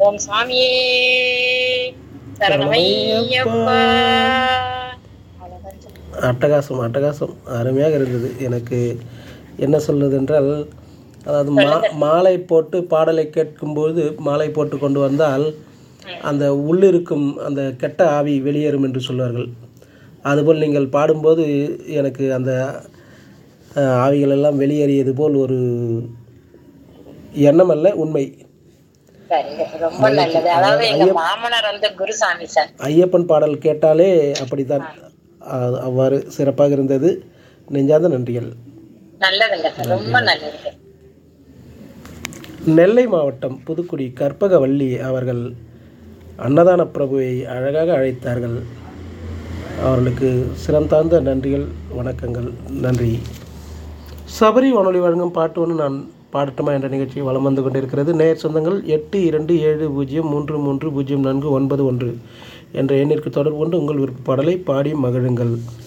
ஓம் சாமியே சரணமையப்பா அவ்வளவுதான் சொல்லுங்க. அட்டகாசம் அட்டகாசம் அருமையாக இருந்தது எனக்கு என்ன சொல்வது என்றால் அதாவது மா மாலை போட்டு பாடலை கேட்கும்போது மாலை போட்டு கொண்டு வந்தால் அந்த உள்ளிருக்கும் அந்த கெட்ட ஆவி வெளியேறும் என்று சொல்வார்கள் அதுபோல் நீங்கள் பாடும்போது எனக்கு அந்த அஹ், ஆவிகள் எல்லாம் வெளியேறியது போல் ஒரு எண்ணம் அல்ல உண்மை சரிங்க ரொம்ப நல்லது அதாவது எங்க மாமனார் வந்து குருசாமி சார் ஐயப்பன் பாடல் கேட்டாலே அப்படித்தான் அ- அவ்வாறு சிறப்பாக இருந்தது நெஞ்சார்ந்த நன்றிகள் நல்லதுங்க சார் ரொம்ப நல்லதுங்க நெல்லை மாவட்டம் புதுக்குடி கற்பகவல்லி அவர்கள் அன்னதான பிரபுவை அழகாக அழைத்தார்கள் அவர்களுக்கு சிரம் தாழ்ந்த நன்றிகள் வணக்கங்கள் நன்றி சபரி வானொலி வழங்கும் பாட்டு ஒன்று நான் பாடட்டுமா என்ற நிகழ்ச்சி வலம் வந்து கொண்டிருக்கிறது நேர் சொந்தங்கள் எட்டு இரண்டு ஏழு பூஜ்ஜியம் மூன்று மூன்று பூஜ்ஜியம் நான்கு ஒன்பது ஒன்று என்ற எண்ணிற்கு தொடர்பு கொண்டு உங்கள் விருப்ப பாடலை பாடி மகிழுங்கள்